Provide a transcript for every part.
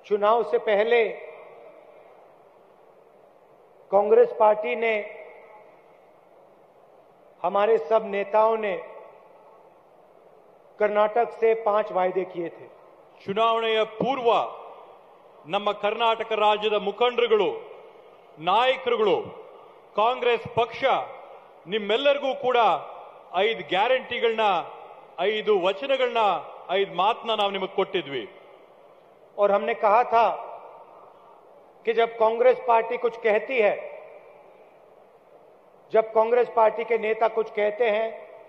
चुनाव से पहले कांग्रेस पार्टी ने हमारे सब नेताओं ने कर्नाटक से पांच वायदे किए थे ಚುನಾವಣೆಯ ಪೂರ್ವ ನಮ್ಮ ಕರ್ನಾಟಕ ರಾಜ್ಯದ ಮುಖಂಡರುಗಳು ನಾಯಕರುಗಳು ಕಾಂಗ್ರೆಸ್ ಪಕ್ಷ ನಿಮ್ಮೆಲ್ಲರಿಗೂ ಕೂಡ ಐದು ಗ್ಯಾರಂಟಿಗಳನ್ನ ಐದು ವಚನಗಳನ್ನ ಐದು ಮಾತನ್ನ ನಾವು ನಿಮಗೆ ಕೊಟ್ಟಿದ್ವಿ और हमने कहा था कि जब कांग्रेस पार्टी कुछ कहती है जब कांग्रेस पार्टी के नेता कुछ कहते हैं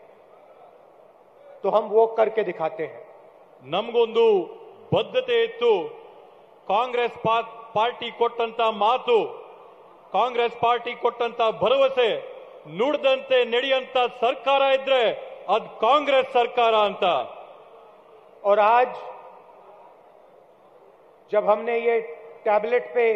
तो हम वो करके दिखाते हैं ನಮಗೊಂದು ಬದ್ಧತೆ ಇತ್ತು ಕಾಂಗ್ರೆಸ್ ಪಾ- ಪಾರ್ಟಿ ಕೊಟ್ಟಂತ ಮಾತು ಕಾಂಗ್ರೆಸ್ ಪಾರ್ಟಿ ಕೊಟ್ಟಂತ ಭರವಸೆ ನುಡಿದಂತೆ ನಡೆಯಂತ ಸರ್ಕಾರ ಇದ್ರೆ ಅದ್ ಕಾಂಗ್ರೆಸ್ ಸರ್ಕಾರ ಅಂತ और आज जब हमने ये टैबलेट पे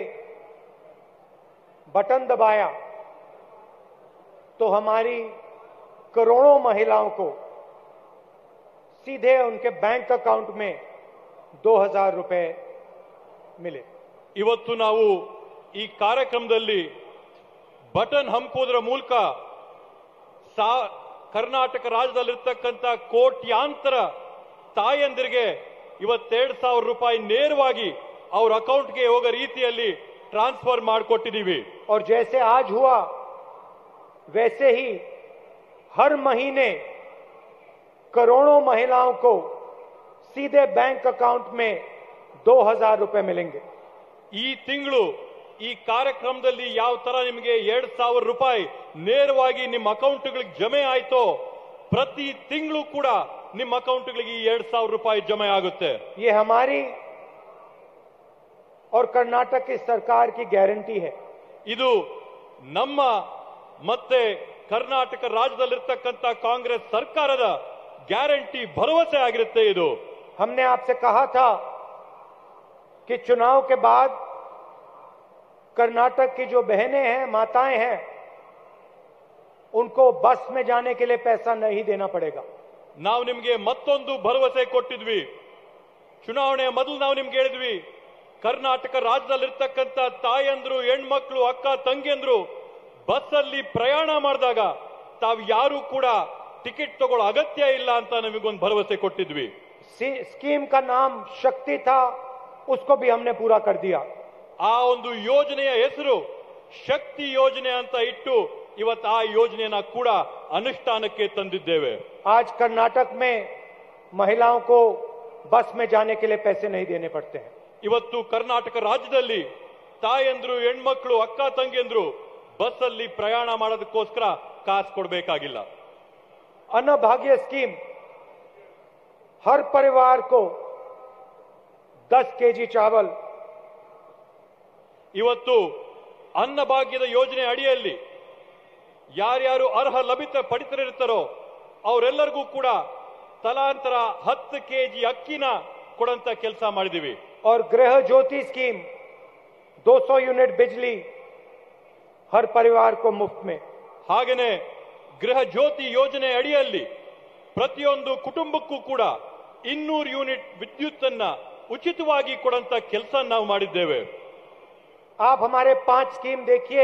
बटन दबाया तो हमारी करोड़ों महिलाओं को सीधे उनके बैंक अकाउंट में दो हजार रुपए मिले ಇವತ್ತು ನಾವು ಈ ಕಾರ್ಯಕ್ರಮದಲ್ಲಿ ಬಟನ್ ಹಂಪುವುದರ ಮೂಲಕ ಸಾ ಕರ್ನಾಟಕ ರಾಜ್ಯದಲ್ಲಿರ್ತಕ್ಕಂಥ ಕೋಟ್ಯಾಂತರ ತಾಯಂದಿರಿಗೆ ಇವತ್ತೆರಡು ಸಾವಿರ ರೂಪಾಯಿ ನೇರವಾಗಿ ಅವ್ರ ಅಕೌಂಟ್ಗೆ ಹೋಗೋ ರೀತಿಯಲ್ಲಿ ಟ್ರಾನ್ಸ್ಫರ್ ಮಾಡಿಕೊಟ್ಟಿದ್ದೀವಿ और जैसे आज हुआ वैसे ही हर महीने करोड़ों महिलाओं को सीधे बैंक अकाउंट में दो हजार रुपए मिलेंगे ಈ ತಿಂಗಳು ಈ ಕಾರ್ಯಕ್ರಮದಲ್ಲಿ ಯಾವ ತರ ನಿಮಗೆ ಎರಡ್ ಸಾವಿರ ರೂಪಾಯಿ ನೇರವಾಗಿ ನಿಮ್ಮ ಅಕೌಂಟ್ಗಳಿಗೆ ಜಮೆ ಆಯ್ತೋ ಪ್ರತಿ ತಿಂಗಳು ಕೂಡ ನಿಮ್ಮ ಅಕೌಂಟ್ಗಳಿಗೆ ಈ ಎರಡ್ ಸಾವಿರ ರೂಪಾಯಿ ಜಮೆ ಆಗುತ್ತೆ ये हमारी और कर्नाटक की सरकार की गारंटी है ಇದು ನಮ್ಮ ಮತ್ತೆ ಕರ್ನಾಟಕ ರಾಜ್ಯದಲ್ಲಿರ್ತಕ್ಕಂಥ ಕಾಂಗ್ರೆಸ್ ಸರ್ಕಾರದ ಗ್ಯಾರಂಟಿ ಭರವಸೆ ಆಗಿರುತ್ತೆ ಇದು हमने आपसे कहा था कि चुनाव के बाद कर्नाटक की जो बहनें हैं माताएं हैं उनको बस में जाने के लिए पैसा नहीं देना पड़ेगा ನಾವು ನಿಮಗೆ ಮತ್ತೊಂದು ಭರವಸೆ ಕೊಟ್ಟಿದ್ವಿ ಚುನಾವಣೆಯ ಮೊದಲು ನಾವು ನಿಮ್ಗೆ ಹೇಳಿದ್ವಿ ಕರ್ನಾಟಕ ರಾಜ್ಯದಲ್ಲಿರ್ತಕ್ಕಂಥ ತಾಯಂದ್ರು ಹೆಣ್ಮಕ್ಳು ಅಕ್ಕ ತಂಗಿಯಂದ್ರು ಬಸ್ಸಲ್ಲಿ ಪ್ರಯಾಣ ಮಾಡಿದಾಗ ತಾವು ಯಾರು ಕೂಡ ಟಿಕೆಟ್ ತಗೊಳ್ಳೋ ಅಗತ್ಯ ಇಲ್ಲ ಅಂತ ನಮಗೊಂದು ಭರವಸೆ ಕೊಟ್ಟಿದ್ವಿ सी- स्कीम का नाम शक्ति था उसको भी हमने पूरा कर दिया ಆ ಒಂದು ಯೋಜನೆಯ ಹೆಸರು ಶಕ್ತಿ ಯೋಜನೆ ಅಂತ ಇಟ್ಟು ಇವತ್ತು ಆ ಯೋಜನೆಯನ್ನ ಕೂಡ ಅನುಷ್ಠಾನಕ್ಕೆ ತಂದಿದ್ದೇವೆ आज कर्नाटक में महिलाओं को बस में जाने के लिए पैसे नहीं देने पड़ते हैं ಇವತ್ತು ಕರ್ನಾಟಕ ರಾಜ್ಯದಲ್ಲಿ ತಾಯಂದ್ರು ಹೆಣ್ಮಕ್ಳು ಅಕ್ಕ ತಂಗಿಯಂದ್ರು ಬಸ್ಸಲ್ಲಿ ಪ್ರಯಾಣ ಮಾಡೋದಕ್ಕೋಸ್ಕರ ಕಾಸು ಕೊಡಬೇಕಾಗಿಲ್ಲ अन्नभाग्य स्कीम हर परिवार को 10 केजी चावल ಇವತ್ತು ಅನ್ನಭಾಗ್ಯದ ಯೋಜನೆ ಅಡಿಯಲ್ಲಿ ಯಾರ್ಯಾರು ಅರ್ಹ ಲಭಿತ ಪಡಿತರಿರ್ತಾರೋ ಅವರೆಲ್ಲರಿಗೂ ಕೂಡ ತಲಾಂತರ ಹತ್ತು ಕೆಜಿ ಅಕ್ಕಿನ ಕೊಡಂತ ಕೆಲಸ ಮಾಡಿದೀವಿ और गृह ज्योति स्कीम 200 यूनिट बिजली हर परिवार को मुफ्त में ಹಾಗೇನೆ ಗೃಹ ಜ್ಯೋತಿ ಯೋಜನೆ ಅಡಿಯಲ್ಲಿ ಪ್ರತಿಯೊಂದು ಕುಟುಂಬಕ್ಕೂ ಕೂಡ ಇನ್ನೂರು ಯೂನಿಟ್ ವಿದ್ಯುತ್ ಅನ್ನ ಉಚಿತವಾಗಿ ಕೊಡಂತ ಕೆಲಸ ನಾವು ಮಾಡಿದ್ದೇವೆ आप हमारे पांच स्कीम देखिए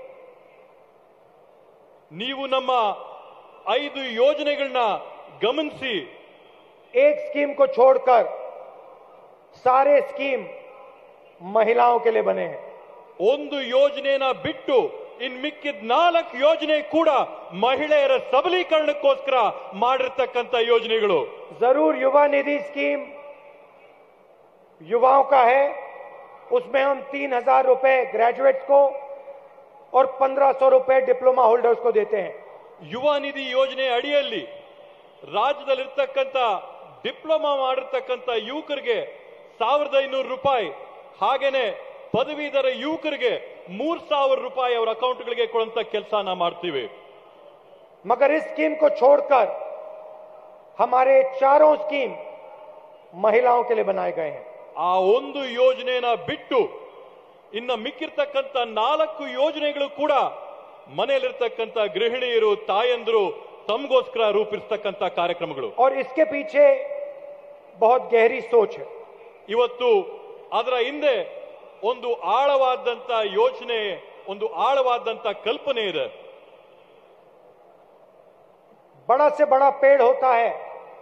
ನೀವು ನಮ್ಮ ಐದು ಯೋಜನೆಗಳನ್ನ ಗಮನಿಸಿ एक स्कीम को छोड़कर सारे स्कीम महिलाओं के लिए बने हैं ಒಂದು ಯೋಜನೆನ ಬಿಟ್ಟು ಇನ್ ಮಿಕ್ಕಿದ ನಾಲ್ಕು ಯೋಜನೆ ಕೂಡ ಮಹಿಳೆಯರ ಸಬಲೀಕರಣಕ್ಕೋಸ್ಕರ ಮಾಡಿರ್ತಕ್ಕಂಥ ಯೋಜನೆಗಳು जरूर युवा निधि स्कीम युवाओं का है उसमें हम तीन हजार रुपए ग्रेजुएट्स को और पंद्रह सौ रुपए डिप्लोमा होल्डर्स को देते हैं ಯುವ ನಿಧಿ ಯೋಜನೆ ಅಡಿಯಲ್ಲಿ ರಾಜ್ಯದಲ್ಲಿರ್ತಕ್ಕಂಥ ಡಿಪ್ಲೊಮಾ ಮಾಡಿರ್ತಕ್ಕಂಥ ಯುವಕರಿಗೆ ಸಾವಿರದ ಐನೂರು ರೂಪಾಯಿ ಹಾಗೇನೆ ಪದವೀಧರ ಯುವಕರಿಗೆ ಮೂರ್ ಸಾವಿರ ರೂಪಾಯಿ ಅವರ ಅಕೌಂಟ್ಗಳಿಗೆ ಕೊಡುವಂತ ಕೆಲಸ ನಾವು ಮಾಡ್ತೀವಿ मगर इस स्कीम को छोड़कर हमारे चारों स्कीम महिलाओं के लिए बनाए गए हैं ಆ ಒಂದು ಯೋಜನೆನ ಬಿಟ್ಟು ಇನ್ನ ಮಿಕ್ಕಿರ್ತಕ್ಕಂಥ ನಾಲ್ಕು ಯೋಜನೆಗಳು ಕೂಡ ಮನೆಯಲ್ಲಿರ್ತಕ್ಕಂಥ ಗೃಹಿಣಿಯರು ತಾಯಂದ್ರು ತಮಗೋಸ್ಕರ ರೂಪಿಸ್ತಕ್ಕಂಥ ಕಾರ್ಯಕ್ರಮಗಳು और इसके पीछे बहुत गहरी सोच है ಇವತ್ತು ಅದರ ಹಿಂದೆ ಒಂದು ಆಳವಾದಂತ ಯೋಚನೆ ಒಂದು ಆಳವಾದಂತ ಕಲ್ಪನೆ ಇದೆ बड़ा से बड़ा पेड़ होता है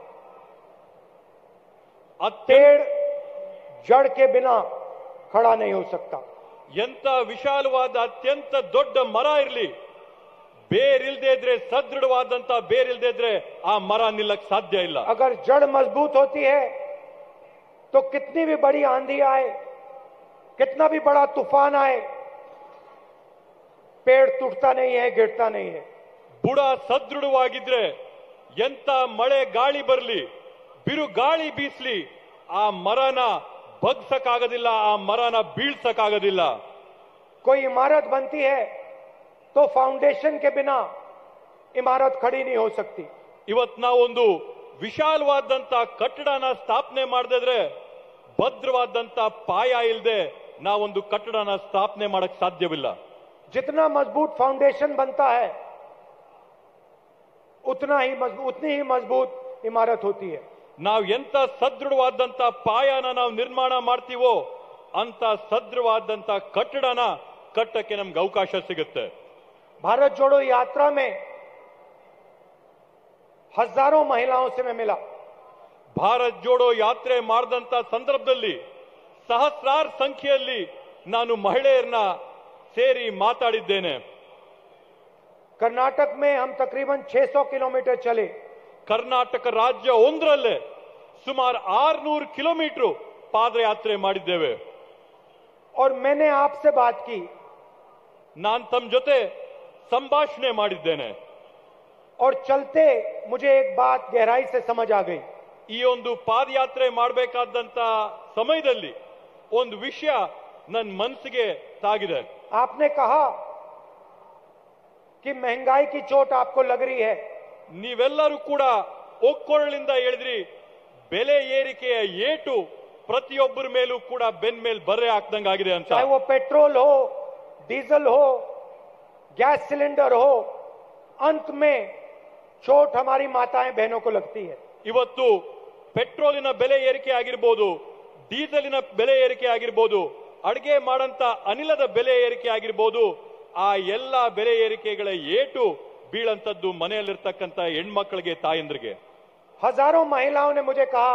ಅತ್ಯ पेड़ जड़ के बिना खड़ा नहीं हो सकता ಎಂತ ವಿಶಾಲವಾದ ಅತ್ಯಂತ ದೊಡ್ಡ ಮರ ಇರಲಿ ಬೇರಿಲ್ದೇ ಇದ್ರೆ ಸದೃಢವಾದಂತ ಬೇರಿಲ್ದೇ ಇದ್ರೆ ಆ ಮರ ನಿಲ್ಲಕ್ ಸಾಧ್ಯ ಇಲ್ಲ अगर जड़ मजबूत होती है तो कितनी भी बड़ी आंधी आए कितना भी बड़ा तूफान आए पेड़ टूटता नहीं है गिरता नहीं है ಬುಡ ಸದೃಢವಾಗಿದ್ರೆ ಎಂತ ಮಳೆ ಗಾಳಿ ಬರ್ಲಿ ಬಿರು ಗಾಳಿ ಬೀಸ್ಲಿ ಆ ಮರನ ಬಗ್ಸಕ್ಕಾಗೋದಿಲ್ಲ ಆ ಮರನ ಬೀಳ್ಸಕ್ಕಾಗೋದಿಲ್ಲ कोई इमारत बनती है तो फाउंडेशन के बिना इमारत खड़ी नहीं हो सकती ಇವತ್ ನಾವೊಂದು ವಿಶಾಲವಾದಂತ ಕಟ್ಟಡನ ಸ್ಥಾಪನೆ ಮಾಡದಿದ್ರೆ ಭದ್ರವಾದಂತ ಪಾಯ ಇಲ್ಲದೆ ನಾವೊಂದು ಕಟ್ಟಡನ ಸ್ಥಾಪನೆ ಮಾಡಕ್ ಸಾಧ್ಯವಿಲ್ಲ जितना मजबूत फाउंडेशन बनता है उतना ही मजबूत उतनी ही मजबूत इमारत होती है ನಾವು ಎಂತ ಸದೃಢವಾದಂತ ಪಾಯನ ನಾವು ನಿರ್ಮಾಣ ಮಾಡ್ತೀವೋ ಅಂತ ಸದೃಢವಾದಂತ ಕಟ್ಟಡನ ಕಟ್ಟಕ್ಕೆ ನಮ್ಗೆ ಅವಕಾಶ ಸಿಗುತ್ತೆ भारत जोड़ो यात्रा में हजारों महिलाओं से मैं मिला ಭಾರತ್ ಜೋಡೋ ಯಾತ್ರೆ ಮಾಡಿದಂತ ಸಂದರ್ಭದಲ್ಲಿ ಸಹಸ್ರಾರು ಸಂಖ್ಯೆಯಲ್ಲಿ ನಾನು ಮಹಿಳೆಯರನ್ನ ಸೇರಿ ಮಾತಾಡಿದ್ದೇನೆ कर्नाटक में हम तकरीबन 600 किलोमीटर चले ಕರ್ನಾಟಕ ರಾಜ್ಯ ಒಂದರಲ್ಲೇ ಸುಮಾರು ಆರ್ನೂರು ಕಿಲೋಮೀಟರ್ ಪಾದಯಾತ್ರೆ ಮಾಡಿದ್ದೇವೆ और मैंने आपसे बात की ನಾನ್ ತಮ್ಮ ಜೊತೆ ಸಂಭಾಷಣೆ ಮಾಡಿದ್ದೇನೆ और चलते मुझे एक बात गहराई से समझ आ गई ಈ ಒಂದು ಪಾದಯಾತ್ರೆ ಮಾಡಬೇಕಾದಂತ ಸಮಯದಲ್ಲಿ ಒಂದು ವಿಷಯ ನನ್ನ ಮನಸ್ಸಿಗೆ ತಾಗಿದೆ आपने कहा कि महंगाई की चोट आपको लग रही है ನೀವೆಲ್ಲರೂ ಕೂಡ ಒಕ್ಕೊರಳಿಂದ ಹೇಳಿದ್ರಿ ಬೆಲೆ ಏರಿಕೆಯ ಏಟು ಪ್ರತಿಯೊಬ್ಬರ ಮೇಲೂ ಕೂಡ ಬೆನ್ ಮೇಲ್ ಬರ್ರೆ ಹಾಕ್ದಂಗಾಗಿದೆ ಅಂತ चाहे वो पेट्रोल हो डीजल हो गैस सिलेंडर हो अंत में चोट हमारी माताएं बहनों को लगती है ಇವತ್ತು ಪೆಟ್ರೋಲಿನ ಬೆಲೆ ಏರಿಕೆ ಆಗಿರ್ಬೋದು ಡೀಸೆಲಿನ ಬೆಲೆ ಏರಿಕೆ ಆಗಿರ್ಬೋದು ಅಡಿಗೆ ಮಾಡಂತ ಅನಿಲದ ಬೆಲೆ ಏರಿಕೆ ಆಗಿರ್ಬೋದು ಆ ಎಲ್ಲ ಬೆಲೆ ಏರಿಕೆಗಳ ಏಟು ಬೀಳಂತದ್ದು ಮನೆಯಲ್ಲಿರ್ತಕ್ಕಂಥ ಹೆಣ್ಮಕ್ಳಿಗೆ ತಾಯಂದ್ರಿಗೆ हजारों महिलाओं ने मुझे कहा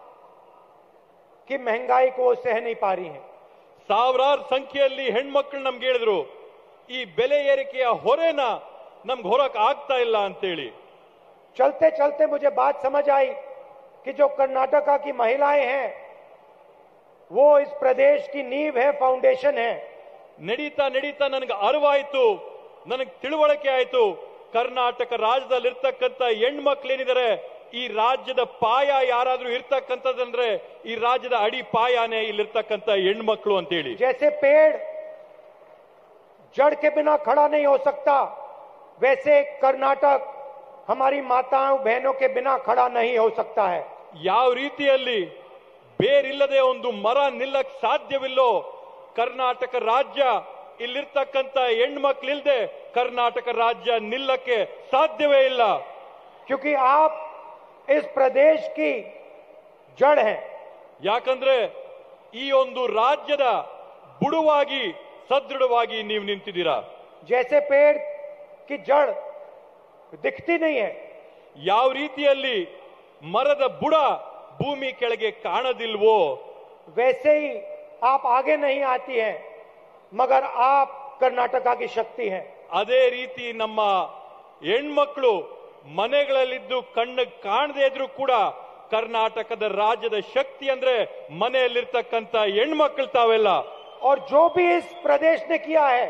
कि महंगाई को वो सह नहीं पा रही हैं ಸಾವಿರಾರು ಸಂಖ್ಯೆಯಲ್ಲಿ ಹೆಣ್ಮಕ್ಳು ನಮ್ಗೆ ಹೇಳಿದ್ರು ಈ ಬೆಲೆ ಏರಿಕೆಯ ಹೊರೆನ ನಮ್ಗೆ ಹೊರಕ್ ಆಗ್ತಾ ಇಲ್ಲ ಅಂತೇಳಿ चलते चलते मुझे बात समझ आई कि जो कर्नाटका की महिलाएं हैं वो इस प्रदेश की नींव है फाउंडेशन है ನಡೀತಾ ನಡೀತಾ ನನಗೆ ಅರಿವಾಯ್ತು ನನಗೆ ತಿಳುವಳಿಕೆ ಆಯ್ತು ಕರ್ನಾಟಕ ರಾಜ್ಯದಲ್ಲಿರ್ತಕ್ಕಂಥ ಹೆಣ್ಮಕ್ಳೇನಿದ್ದಾರೆ ಈ ರಾಜ್ಯದ ಪಾಯ ಯಾರಾದ್ರೂ ಇರ್ತಕ್ಕಂಥದ್ದಂದ್ರೆ ಈ ರಾಜ್ಯದ ಅಡಿ ಪಾಯನೇ ಇಲ್ಲಿರ್ತಕ್ಕಂಥ ಹೆಣ್ಮಕ್ಳು ಅಂತೇಳಿ जैसे पेड़ जड़ के बिना खड़ा नहीं हो सकता वैसे कर्नाटक हमारी माताओं बहनों के बिना खड़ा नहीं हो सकता है ಯಾವ ರೀತಿಯಲ್ಲಿ ಬೇರಿಲ್ಲದೆ ಒಂದು ಮರ ನಿಲ್ಲಕ್ ಸಾಧ್ಯವಿಲ್ಲೋ ಕರ್ನಾಟಕ ರಾಜ್ಯ ಇಲ್ಲಿರ್ತಕ್ಕಂಥ ಹೆಣ್ಮಕ್ಳಿಲ್ದೆ ಕರ್ನಾಟಕ ರಾಜ್ಯ ನಿಲ್ಲಕ್ಕೆ ಸಾಧ್ಯವೇ ಇಲ್ಲ क्योंकि आप इस प्रदेश की जड़ हैं ಯಾಕಂದ್ರೆ ಈ ಒಂದು ರಾಜ್ಯದ ಬುಡುವಾಗಿ ಸದೃಢವಾಗಿ ನೀವು ನಿಂತಿದ್ದೀರಾ जैसे पेड़ की जड़ दिखती नहीं है ಯಾವ ರೀತಿಯಲ್ಲಿ ಮರದ ಬುಡ ಭೂಮಿ ಕೆಳಗೆ ಕಾಣದಿಲ್ವೋ वैसे ही आप आगे नहीं आती हैं मगर आप कर्नाटका की शक्ति हैं ಅದೇ ರೀತಿ ನಮ್ಮ ಹೆಣ್ಮಕ್ಳು ಮನೆಗಳಲ್ಲಿದ್ದು ಕಣ್ಣು ಕಾಣದೇ ಇದ್ರು ಕೂಡ ಕರ್ನಾಟಕದ ರಾಜ್ಯದ ಶಕ್ತಿ ಅಂದ್ರೆ ಮನೆಯಲ್ಲಿರ್ತಕ್ಕಂಥ ಹೆಣ್ಮಕ್ಳು ತಾವೆಲ್ಲ और जो भी इस प्रदेश ने किया है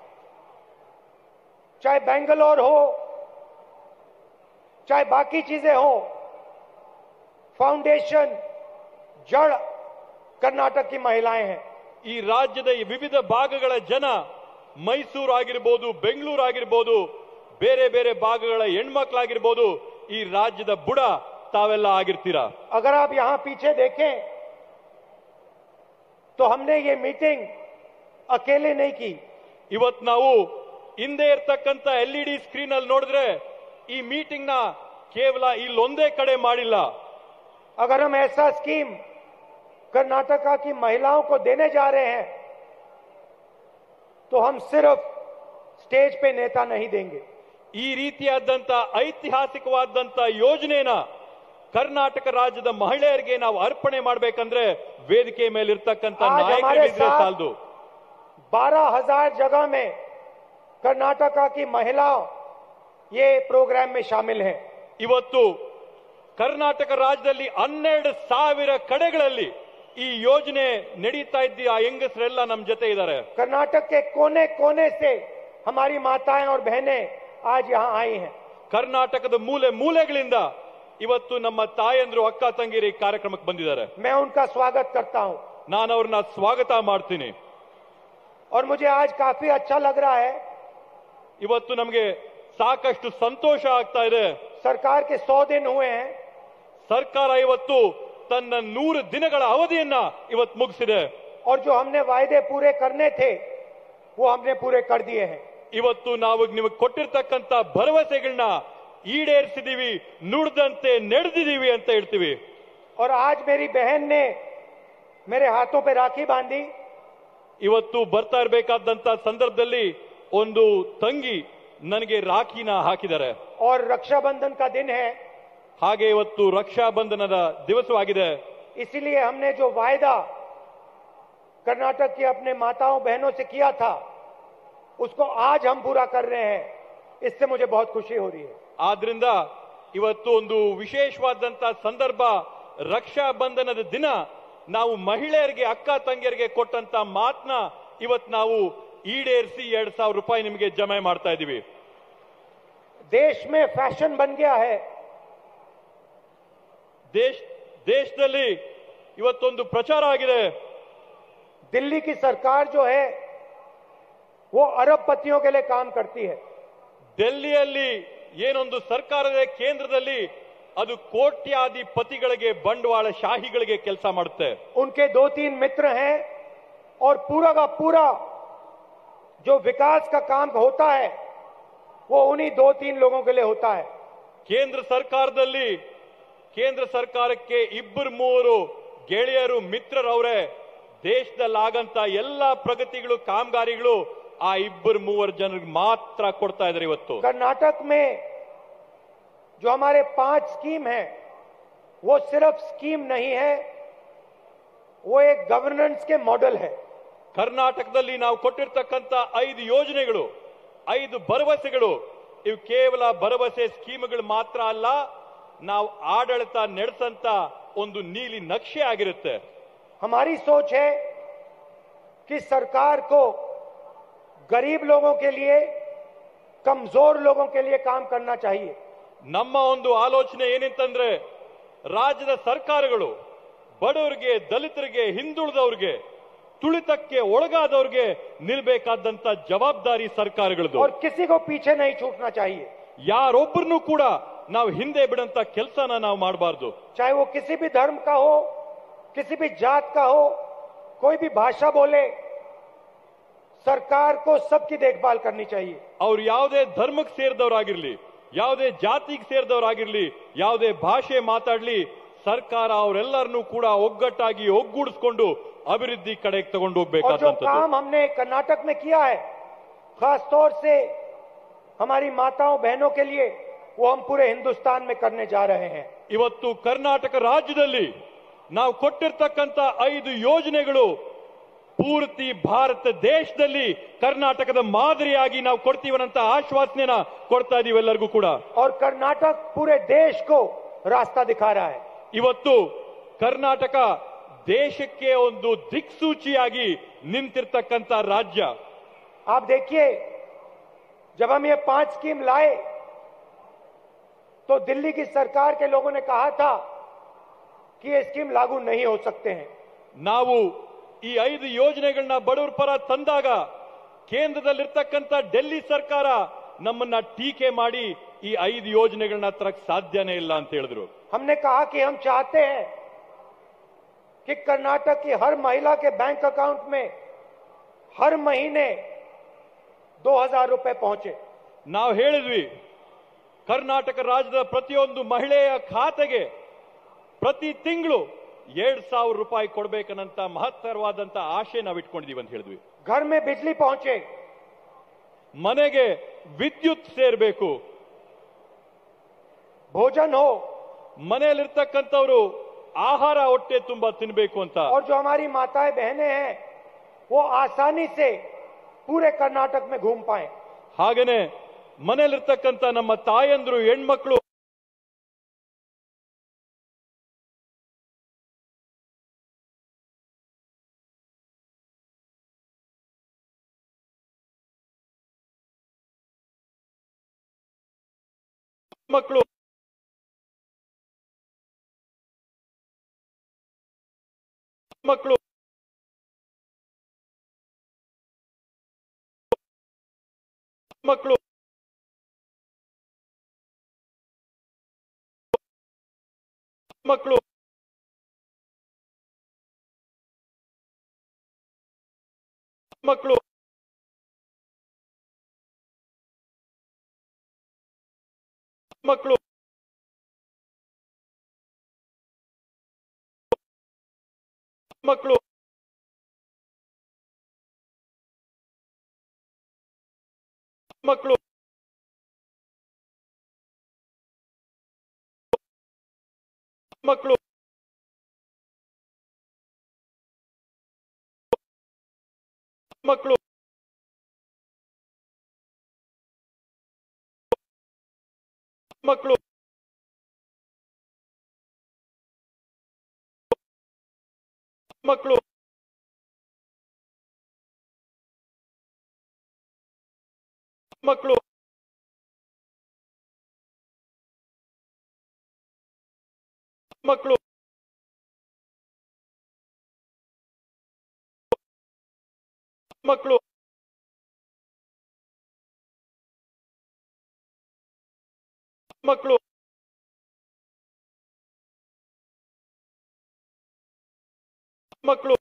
चाहे बेंगलोर हो चाहे बाकी चीजें हो फाउंडेशन जड़ कर्नाटक की महिलाएं हैं ಈ ರಾಜ್ಯದ ಈ ವಿವಿಧ ಭಾಗಗಳ ಜನ ಮೈಸೂರು ಆಗಿರ್ಬೋದು ಬೆಂಗಳೂರು ಆಗಿರ್ಬೋದು ಬೇರೆ ಬೇರೆ ಭಾಗಗಳ ಹೆಣ್ಮಕ್ಳಾಗಿರ್ಬೋದು ಈ ರಾಜ್ಯದ ಬುಡ ತಾವೆಲ್ಲ ಆಗಿರ್ತೀರಾ अगर आप यहां पीछे देखें तो हमने ये मीटिंग अकेले नहीं की ಇವತ್ ನಾವು ಹಿಂದೆ ಇರ್ತಕ್ಕಂಥ ಎಲ್ ಇ ಡಿ ಸ್ಕ್ರೀನ್ ಅಲ್ಲಿ ನೋಡಿದ್ರೆ ಈ ಮೀಟಿಂಗ್ ನ ಕೇವಲ ಇಲ್ಲೊಂದೇ ಕಡೆ ಮಾಡಿಲ್ಲ अगर हम ऐसा स्कीम कर्नाटका की महिलाओं को देने जा रहे हैं तो हम सिर्फ स्टेज पे नेता नहीं देंगे ಈ ರೀತಿಯಾದಂತ ಐತಿಹಾಸಿಕವಾದಂತ ಯೋಜನೆನ ಕರ್ನಾಟಕ ರಾಜ್ಯದ ಮಹಿಳೆಯರಿಗೆ ನಾವು ಅರ್ಪಣೆ ಮಾಡ್ಬೇಕಂದ್ರೆ ವೇದಿಕೆ ಮೇಲೆ ಇರ್ತಕ್ಕಂಥ आज हमारे ನಾಯಕರಿದ್ರೆ साथ ಸಾಲದು बारह हजार जगह में कर्नाटका की महिलाओं ये प्रोग्राम में शामिल हैं ಇವತ್ತು ಕರ್ನಾಟಕ ರಾಜ್ಯದಲ್ಲಿ ಹನ್ನೆರಡು ಸಾವಿರ ಕಡೆಗಳಲ್ಲಿ ಈ ಯೋಜನೆ ನಡೀತಾ ಇದ್ದ ಆ ಹೆಂಗಸರೆಲ್ಲ ನಮ್ ಜೊತೆ ಇದ್ದಾರೆ कर्नाटक के कोने कोने से हमारी माताएं और बहनें आज यहाँ आई हैं ಕರ್ನಾಟಕದ ಮೂಲೆ ಮೂಲೆಗಳಿಂದ ಇವತ್ತು ನಮ್ಮ ತಾಯಂದ್ರು ಅಕ್ಕ ತಂಗಿರಿ ಈ ಕಾರ್ಯಕ್ರಮಕ್ಕೆ ಬಂದಿದ್ದಾರೆ मैं उनका स्वागत करता हूं ನಾನು ಅವ್ರನ್ನ ಸ್ವಾಗತ ಮಾಡ್ತೀನಿ और मुझे आज काफी अच्छा लग रहा है ಇವತ್ತು ನಮಗೆ ಸಾಕಷ್ಟು ಸಂತೋಷ ಆಗ್ತಾ ಇದೆ सरकार के सौ दिन हुए हैं ಸರ್ಕಾರ ಇವತ್ತು ತನ್ನ ನೂರು ದಿನಗಳ ಅವಧಿಯನ್ನ ಇವತ್ತು ಮುಗಿಸಿದೆ और जो हमने वायदे पूरे करने थे वो हमने पूरे कर दिए हैं ಇವತ್ತು ನಾವು ನಿಮಗೆ ಕೊಟ್ಟಿರ್ತಕ್ಕಂತ ಭರವಸೆಗಳನ್ನ ಈಡೇರಿಸಿದೀವಿ ನುಡಿದಂತೆ ನಡೆದಿದೀವಿ ಅಂತ ಹೇಳ್ತೀವಿ और आज मेरी बहन ने मेरे हाथों पे राखी बांधी ಇವತ್ತು ಬರ್ತಾ ಇರಬೇಕಾದಂತ ಸಂದರ್ಭದಲ್ಲಿ ಒಂದು ತಂಗಿ ನನಗೆ ರಾಖಿನ ಹಾಕಿದ್ದಾರೆ और रक्षाबंधन का दिन है ಹಾಗೆ ಇವತ್ತು ರಕ್ಷಾ ಬಂಧನದ ದಿವಸವಾಗಿದೆ इसीलिए हमने जो वायदा कर्नाटक की अपने माताओं बहनों से किया था उसको आज हम पूरा कर रहे हैं इससे मुझे बहुत खुशी हो रही है ಆದ್ರಿಂದ ಇವತ್ತು ಒಂದು ವಿಶೇಷವಾದಂತ ಸಂದರ್ಭ ರಕ್ಷಾ ಬಂಧನದ ದಿನ ನಾವು ಮಹಿಳೆಯರಿಗೆ ಅಕ್ಕ ತಂಗಿಯರಿಗೆ ಕೊಟ್ಟಂತ ಮಾತನ್ನ ಇವತ್ತು ನಾವು ಈಡೇರಿಸಿ ಎರಡ್ ಸಾವಿರ ರೂಪಾಯಿ ನಿಮಗೆ ಜಮೆ ಮಾಡ್ತಾ ಇದೀವಿ देश में फैशन बन गया है ದೇಶ ದೇಶದಲ್ಲಿ ಇವತ್ತೊಂದು ಪ್ರಚಾರ ಆಗಿದೆ दिल्ली की सरकार जो है वो अरबपतियों के लिए काम करती है ಡೆಲ್ಲಿಯಲ್ಲಿ ಏನೊಂದು ಸರ್ಕಾರದ ಕೇಂದ್ರದಲ್ಲಿ ಅದು ಕೋಟ್ಯಾಧಿಪತಿಗಳಿಗೆ ಬಂಡವಾಳ ಶಾಹಿಗಳಿಗೆ ಕೆಲಸ ಮಾಡುತ್ತೆ उनके दो तीन मित्र हैं और पूरा का पूरा जो विकास का काम होता है वो उन्हीं दो तीन लोगों के लिए होता है ಕೇಂದ್ರ ಸರ್ಕಾರದಲ್ಲಿ ಕೇಂದ್ರ ಸರ್ಕಾರಕ್ಕೆ ಇಬ್ಬರು ಮೂವರು ಗೆಳೆಯರು ಮಿತ್ರರವ್ರೆ ದೇಶದಲ್ಲಿ ಆಗಂತ ಎಲ್ಲಾ ಪ್ರಗತಿಗಳು ಕಾಮಗಾರಿಗಳು ಆ ಇಬ್ಬರು ಮೂವರು ಜನರಿಗೆ ಮಾತ್ರ ಕೊಡ್ತಾ ಇದ್ದಾರೆ ಇವತ್ತು कर्नाटक में जो हमारे पांच स्कीम है वो सिर्फ स्कीम नहीं है वो एक गवर्नेंस के मॉडल है ಕರ್ನಾಟಕದಲ್ಲಿ ನಾವು ಕೊಟ್ಟಿರ್ತಕ್ಕಂತ ಐದು ಯೋಜನೆಗಳು ಐದು ಭರವಸೆಗಳು ಇವು ಕೇವಲ ಭರವಸೆ ಸ್ಕೀಮ್ಗಳು ಮಾತ್ರ ಅಲ್ಲ ನಾವು ಆಡಳಿತ ನಡೆಸಂತ ಒಂದು ನೀಲಿ ನಕ್ಷೆ ಆಗಿರುತ್ತೆ हमारी सोच है कि सरकार को गरीब लोगों के लिए कमजोर लोगों के लिए काम करना चाहिए ನಮ್ಮ ಒಂದು ಆಲೋಚನೆ ಏನಿತ್ತಂದ್ರೆ ರಾಜ್ಯದ ಸರ್ಕಾರಗಳು ಬಡವರಿಗೆ ದಲಿತರಿಗೆ ಹಿಂದುಳಿದವ್ರಿಗೆ ತುಳಿತಕ್ಕೆ ಒಳಗಾದವ್ರಿಗೆ ನಿಲ್ಬೇಕಾದಂತ ಜವಾಬ್ದಾರಿ ಸರ್ಕಾರಗಳದು और किसी को पीछे नहीं छूटना चाहिए ಯಾರೊಬ್ಬರನ್ನು ಕೂಡ ನಾವು ಹಿಂದೆ ಬಿಡಂತ ಕೆಲಸನ ನಾವು ಮಾಡಬಾರ್ದು चाहे वो किसी भी धर्म का हो किसी भी जात का हो कोई भी भाषा बोले सरकार को सबकी देखभाल करनी चाहिए ಅವ್ರು ಯಾವುದೇ ಧರ್ಮಕ್ಕೆ ಸೇರಿದವರಾಗಿರ್ಲಿ ಯಾವುದೇ ಜಾತಿಗೆ ಸೇರಿದವರಾಗಿರ್ಲಿ ಯಾವುದೇ ಭಾಷೆ ಮಾತಾಡ್ಲಿ ಸರ್ಕಾರ ಅವರೆಲ್ಲರನ್ನೂ ಕೂಡ ಒಗ್ಗಟ್ಟಾಗಿ ಒಗ್ಗೂಡಿಸ್ಕೊಂಡು ಅಭಿವೃದ್ಧಿ ಕಡೆಗೆ ತಗೊಂಡು और जो ಹೋಗ್ಬೇಕಾದಂತದ್ದು काम हमने कर्नाटक में किया है खास तौर से हमारी माताओं बहनों के लिए वो हम पूरे हिंदुस्तान में करने जा रहे हैं ಇವತ್ತು ಕರ್ನಾಟಕ ರಾಜ್ಯದಲ್ಲಿ ನಾವು ಕೊಟ್ಟಿರ್ತಕ್ಕಂತ ಐದು ಯೋಜನೆಗಳು ಪೂರ್ತಿ ಭಾರತ ದೇಶದಲ್ಲಿ ಕರ್ನಾಟಕದ ಮಾದರಿಯಾಗಿ ನಾವು ಕೊಡ್ತೀವನಂತ ಆಶ್ವಾಸನೆನ ಕೊಡ್ತಾ ಇದೀವಿ ಎಲ್ಲರಿಗೂ ಕೂಡ और कर्नाटक पूरे देश को रास्ता दिखा रहा है ಇವತ್ತು ಕರ್ನಾಟಕ ದೇಶಕ್ಕೆ ಒಂದು ದಿಕ್ಸೂಚಿಯಾಗಿ ನಿಂತಿರ್ತಕ್ಕಂತ ರಾಜ್ಯ आप देखिए जब हम ये पांच स्कीम लाए तो दिल्ली की सरकार के लोगों ने कहा था कि ये स्कीम लागू नहीं हो सकते हैं ನಾವು ಈ ಐದು ಯೋಜನೆಗಳನ್ನ ಬಡವರ ಪರ ತಂದಾಗ ಕೇಂದ್ರದಲ್ಲಿರ್ತಕ್ಕಂಥ ಡೆಲ್ಲಿ ಸರ್ಕಾರ ನಮ್ಮನ್ನ ಟೀಕೆ ಮಾಡಿ ಈ ಐದು ಯೋಜನೆಗಳನ್ನ ತರಕ್ ಸಾಧ್ಯನೇ ಇಲ್ಲ ಅಂತ ಹೇಳಿದ್ರು हमने कहा कि हम चाहते हैं कि कर्नाटक की हर महिला के बैंक अकाउंट में हर महीने दो हजार रुपए पहुंचे ನಾವು ಹೇಳಿದ್ವಿ ಕರ್ನಾಟಕ ರಾಜ್ಯದ ಪ್ರತಿಯೊಂದು ಮಹಿಳೆಯ ಖಾತೆಗೆ ಪ್ರತಿ ತಿಂಗಳು ಎರಡ್ ಸಾವಿರ ರೂಪಾಯಿ ಕೊಡ್ಬೇಕನ್ನಂತ ಮಹತ್ತರವಾದಂತ ಆಶೆ ನಾವು ಇಟ್ಕೊಂಡಿದೀವಿ ಅಂತ ಹೇಳಿದ್ವಿ घर में बिजली पहुंचे ಮನೆಗೆ ವಿದ್ಯುತ್ ಸೇರ್ಬೇಕು भोजन हो ಮನೆಯಲ್ಲಿರ್ತಕ್ಕಂಥವ್ರು ಆಹಾರ ಹೊಟ್ಟೆ ತುಂಬಾ ತಿನ್ಬೇಕು ಅಂತ और जो हमारी माताएं बहनें हैं वो आसानी से पूरे कर्नाटक में घूम पाए ಹಾಗೇನೆ ಮನೆಯಲ್ಲಿರ್ತಕ್ಕಂಥ ನಮ್ಮ ತಾಯಂದ್ರು ಹೆಣ್ಮಕ್ಳು ಮಕ್ಕಳು ಮಕ್ಕಳು ಮಕ್ಕಳು ಮಕ್ಕಳು ಮಕ್ಕಳು ಮಕ್ಕಳು ಮಕ್ಕಳು ಮಕ್ಕಳು ಮಕ್ಕಳು ಮಕ್ಕಳು ಮಕ್ಕಳು ಮಕ್ಕಳು ಮಕ್ಕಳು ಮಕ್ಕಳು ಮಕ್ಕಳು ಮಕ್ಕಳು ಮಕ್ಕಳು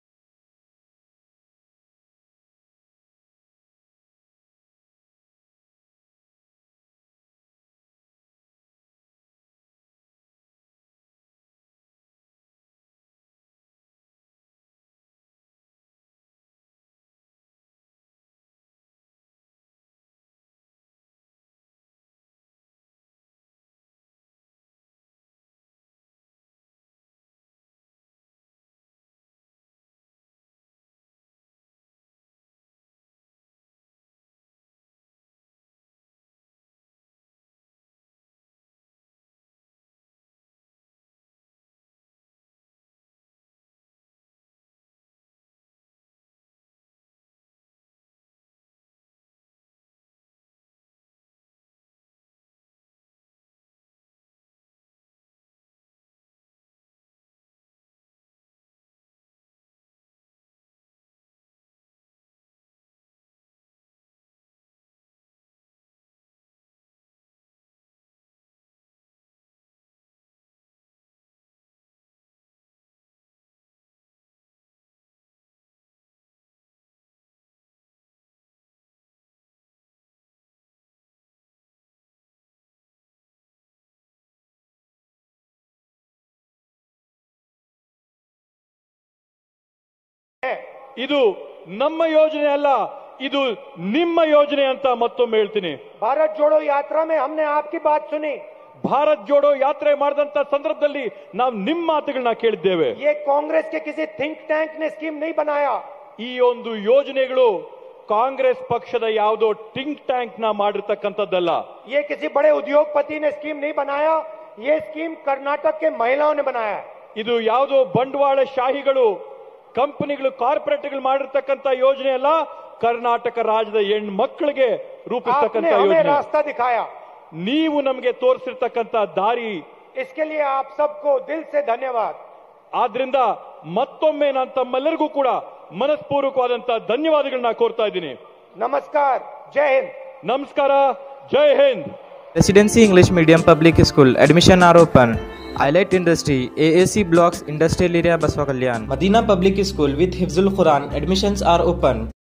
ಇದು ನಮ್ಮ ಯೋಜನೆ ಅಲ್ಲ ಇದು ನಿಮ್ಮ ಯೋಜನೆ ಅಂತ ಮತ್ತೊಮ್ಮೆ ಹೇಳ್ತೀನಿ भारत जोड़ो यात्रा में हमने आपकी बात सुनी ಭಾರತ್ ಜೋಡೋ ಯಾತ್ರೆ ಮಾಡಿದಂತ ಸಂದರ್ಭದಲ್ಲಿ ನಾವು ನಿಮ್ಮ ಮಾತುಗಳನ್ನ ಕೇಳಿದ್ದೇವೆ ये कांग्रेस के किसी थिंक टैंक ने स्कीम नहीं बनाया ಈ ಒಂದು ಯೋಜನೆಗಳು ಕಾಂಗ್ರೆಸ್ ಪಕ್ಷದ ಯಾವುದೋ ಟಿಂಕ್ ಟ್ಯಾಂಕ್ ನ ಮಾಡಿರ್ತಕ್ಕಂಥದ್ದಲ್ಲ ये किसी बड़े उद्योगपति ने स्कीम नहीं बनाया ये स्कीम कर्नाटक के महिलाओं ने बनाया है ಇದು ಯಾವುದೋ ಬಂಡವಾಳ ಶಾಹಿಗಳು ಕಂಪನಿಗಳು ಕಾರ್ಪೊರೇಟ್ಗಳು ಮಾಡಿರ್ತಕ್ಕಂಥ ಯೋಜನೆ ಅಲ್ಲ ಕರ್ನಾಟಕ ರಾಜ್ಯದ ಹೆಣ್ಮಕ್ಳಿಗೆ आपने ರೂಪಿಸ್ತಕ್ಕಂಥ हमें ಯೋಜನೆ रास्ता दिखाया ನೀವು ನಮಗೆ ತೋರಿಸಿರ್ತಕ್ಕಂಥ ದಾರಿ इसके लिए आप सबको दिल से धन्यवाद ಆದ್ರಿಂದ ಮತ್ತೊಮ್ಮೆ ನಾನು ತಮ್ಮೆಲ್ಲರಿಗೂ ಕೂಡ ಮನಸ್ಪೂರ್ವಕವಾದಂತ ಧನ್ಯವಾದಗಳನ್ನ ಕೋರ್ತಾ ಇದ್ದೀನಿ नमस्कार जय हिंद ನಮಸ್ಕಾರ ಜೈ Hind Residency English Medium Public School. Admission are open. ILET Industry, AAC Blocks, Industrial Area, Baswa Kalyan. Madina Public School with Hifzul Quran. Admissions are open.